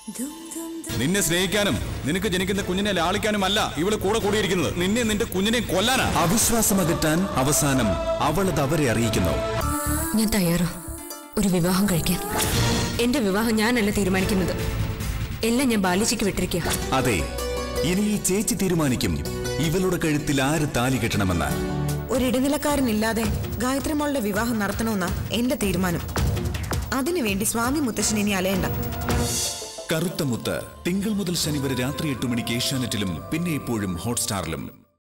നിന്നെ സ്നേഹിക്കാനും നിനക്ക് ജനിക്കുന്ന കുഞ്ഞിനെ ലാളിക്കാനുമല്ല ഇവള് കൂടെ കൂടിയിരിക്കുന്നത് നിന്നെ നിന്റെ കുഞ്ഞിനെ കൊല്ലാനാ അവിശ്വാസമകറ്റാൻ അവസാനം അവളത് അവരെ അറിയിക്കുന്നു ഞാൻ തയ്യാറോ ഒരു വിവാഹം കഴിക്കാൻ എന്റെ വിവാഹം ഞാനല്ല തീരുമാനിക്കുന്നത് എല്ലാം ഞാൻ ബാലിച്ചിക്ക് വിട്ടിരിക്കുക അതെ ഇനി ഈ ചേച്ചി തീരുമാനിക്കും ഇവളുടെ കഴുത്തിൽ ആര് താലി കെട്ടണമെന്ന് ഒരിടനിലക്കാരനില്ലാതെ ഗായത്രി മോളുടെ വിവാഹം നടത്തണമെന്നാ എന്റെ തീരുമാനം അതിനുവേണ്ടി സ്വാമി മുത്തശ്ശൻ ഇനി അലയണ്ട കറുത്ത മുത്ത് തിങ്കൾ മുതൽ ശനി വരെ രാത്രി എട്ട് മണിക്ക് ഏഷ്യാനെറ്റിലും പിന്നെ എപ്പോഴും ഹോട്ട്സ്റ്റാറിലും